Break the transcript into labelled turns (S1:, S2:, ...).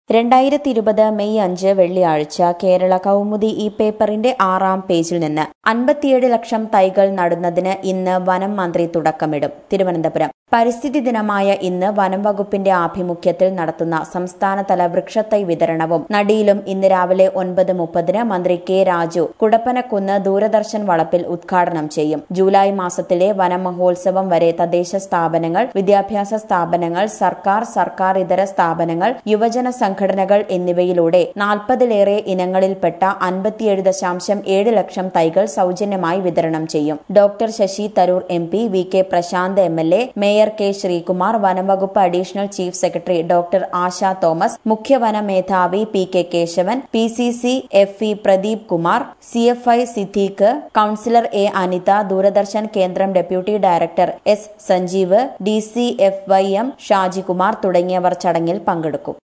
S1: രണ്ടായിരത്തി ഇരുപത് മെയ് അഞ്ച് വെള്ളിയാഴ്ച കേരള കൗമുദി ഈ പേപ്പറിന്റെ ആറാം പേജിൽ നിന്ന് അൻപത്തിയേഴ് ലക്ഷം തൈകൾ നടുന്നതിന് ഇന്ന് വനം മന്ത്രി തുടക്കമിടും തിരുവനന്തപുരം പരിസ്ഥിതി ദിനമായ ഇന്ന് വനം വകുപ്പിന്റെ ആഭിമുഖ്യത്തിൽ നടത്തുന്ന സംസ്ഥാനതല വൃക്ഷത്തൈ വിതരണവും നടിയിലും ഇന്ന് രാവിലെ ഒൻപത് മുപ്പതിന് മന്ത്രി കെ രാജു കുടപ്പനക്കുന്ന് ദൂരദർശൻ വളപ്പിൽ ഉദ്ഘാടനം ചെയ്യും ജൂലൈ മാസത്തിലെ വനം മഹോത്സവം വരെ തദ്ദേശ സ്ഥാപനങ്ങൾ വിദ്യാഭ്യാസ സ്ഥാപനങ്ങൾ സർക്കാർ സർക്കാർ ഇതര സ്ഥാപനങ്ങൾ യുവജന സംഘടനകൾ എന്നിവയിലൂടെ നാൽപ്പതിലേറെ ഇനങ്ങളിൽപ്പെട്ട അൻപത്തിയേഴ് ദശാംശം ഏഴ് ലക്ഷം തൈകൾ സൗജന്യമായി വിതരണം ചെയ്യും doctor Shashi Tharoor M P V K Prashanth M L A mayor K Sreekumar വനംവകുപ്പ് additional chief secretary doctor Asha Thomas മുഖ്യ വന മേധാവി P K Kesavan P C C F E Pradeep Kumar C F I Siddique councillor A Anitha Doordarshan കേന്ദ്രം deputy director S Sanjeev D C F Y M Shajikumar തുടങ്ങിയവർ ചടങ്ങിൽ പങ്കെടുക്കും